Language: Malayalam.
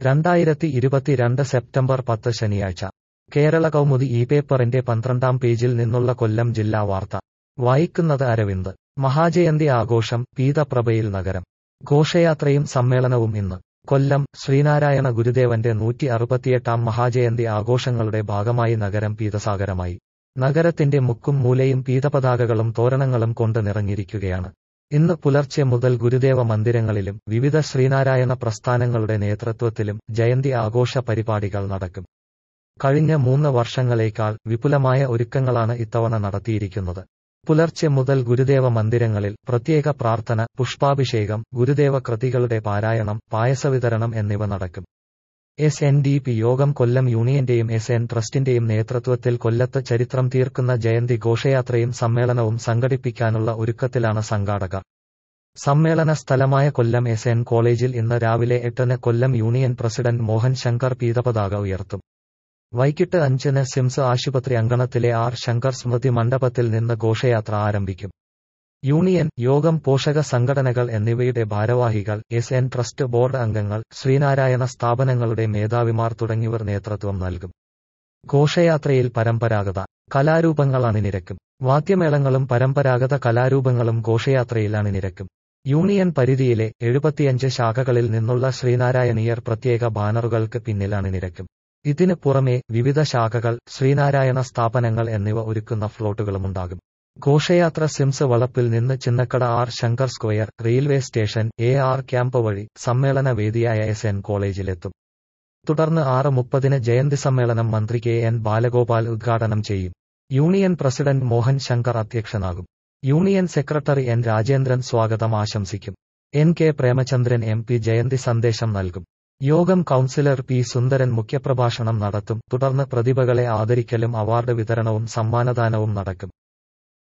രണ്ടായിരത്തി ഇരുപത്തിരണ്ട് സെപ്റ്റംബർ പത്ത് ശനിയാഴ്ച കേരള കൗമുദി ഈ പേപ്പറിന്റെ പന്ത്രണ്ടാം പേജിൽ നിന്നുള്ള കൊല്ലം ജില്ലാ വാർത്ത വായിക്കുന്നത് അരവിന്ദ് മഹാജയന്തി ആഘോഷം പീതപ്രഭയിൽ നഗരം ഘോഷയാത്രയും സമ്മേളനവും ഇന്ന് കൊല്ലം ശ്രീനാരായണ ഗുരുദേവന്റെ നൂറ്റി അറുപത്തിയെട്ടാം മഹാജയന്തി ആഘോഷങ്ങളുടെ ഭാഗമായി നഗരം പീതസാഗരമായി നഗരത്തിന്റെ മുക്കും മൂലയും പീതപതാകകളും തോരണങ്ങളും കൊണ്ട് നിറഞ്ഞിരിക്കുകയാണ് ഇന്ന് പുലർച്ചെ മുതൽ ഗുരുദേവ മന്ദിരങ്ങളിലും വിവിധ ശ്രീനാരായണ പ്രസ്ഥാനങ്ങളുടെ നേതൃത്വത്തിലും ജയന്തി ആഘോഷ പരിപാടികൾ നടക്കും കഴിഞ്ഞ മൂന്ന് വർഷങ്ങളേക്കാൾ വിപുലമായ ഒരുക്കങ്ങളാണ് ഇത്തവണ നടത്തിയിരിക്കുന്നത് പുലർച്ചെ മുതൽ ഗുരുദേവ മന്ദിരങ്ങളിൽ പ്രത്യേക പ്രാർത്ഥന പുഷ്പാഭിഷേകം ഗുരുദേവ കൃതികളുടെ പാരായണം പായസവിതരണം എന്നിവ നടക്കും എസ് എൻ ഡി പി യോഗം കൊല്ലം യൂണിയന്റെയും എസ് എൻ ട്രസ്റ്റിന്റെയും നേതൃത്വത്തിൽ കൊല്ലത്ത് ചരിത്രം തീർക്കുന്ന ജയന്തി ഘോഷയാത്രയും സമ്മേളനവും സംഘടിപ്പിക്കാനുള്ള ഒരുക്കത്തിലാണ് സംഘാടകർ സമ്മേളന സ്ഥലമായ കൊല്ലം എസ് എൻ കോളേജിൽ ഇന്ന് രാവിലെ എട്ടിന് കൊല്ലം യൂണിയൻ പ്രസിഡന്റ് മോഹൻ ശങ്കർ പീതപതാക ഉയർത്തും വൈകിട്ട് അഞ്ചിന് സിംസ് ആശുപത്രി അങ്കണത്തിലെ ആർ ശങ്കർ സ്മൃതി മണ്ഡപത്തിൽ നിന്ന് ഘോഷയാത്ര ആരംഭിക്കും യൂണിയൻ യോഗം പോഷക സംഘടനകൾ എന്നിവയുടെ ഭാരവാഹികൾ എസ് എൻ ട്രസ്റ്റ് ബോർഡ് അംഗങ്ങൾ ശ്രീനാരായണ സ്ഥാപനങ്ങളുടെ മേധാവിമാർ തുടങ്ങിയവർ നേതൃത്വം നൽകും ഘോഷയാത്രയിൽ പരമ്പരാഗത കലാരൂപങ്ങൾ അണിനിരക്കും വാദ്യമേളങ്ങളും പരമ്പരാഗത കലാരൂപങ്ങളും ഘോഷയാത്രയിൽ അണിനിരക്കും യൂണിയൻ പരിധിയിലെ എഴുപത്തിയഞ്ച് ശാഖകളിൽ നിന്നുള്ള ശ്രീനാരായണീയർ പ്രത്യേക ബാനറുകൾക്ക് പിന്നിൽ അണിനിരക്കും ഇതിന് പുറമെ വിവിധ ശാഖകൾ ശ്രീനാരായണ സ്ഥാപനങ്ങൾ എന്നിവ ഒരുക്കുന്ന ഫ്ലോട്ടുകളുമുണ്ടാകും ഘോഷയാത്ര സിംസ് വളപ്പിൽ നിന്ന് Chinnakada R Shankar square railway station A R camp വഴി സമ്മേളന വേദിയായ എസ് എൻ കോളേജിലെത്തും തുടർന്ന് ആറ് മുപ്പതിന് ജയന്തി സമ്മേളനം മന്ത്രി കെ എൻ ബാലഗോപാൽ ഉദ്ഘാടനം ചെയ്യും യൂണിയൻ പ്രസിഡന്റ് മോഹൻ ശങ്കർ അധ്യക്ഷനാകും യൂണിയൻ സെക്രട്ടറി എൻ രാജേന്ദ്രൻ സ്വാഗതം ആശംസിക്കും N K Premachandran M P ജയന്തി സന്ദേശം നൽകും യോഗം കൌൺസിലർ പി സുന്ദരൻ മുഖ്യപ്രഭാഷണം നടത്തും തുടർന്ന് പ്രതിഭകളെ ആദരിക്കലും അവാർഡ് വിതരണവും സമ്മാനദാനവും നടക്കും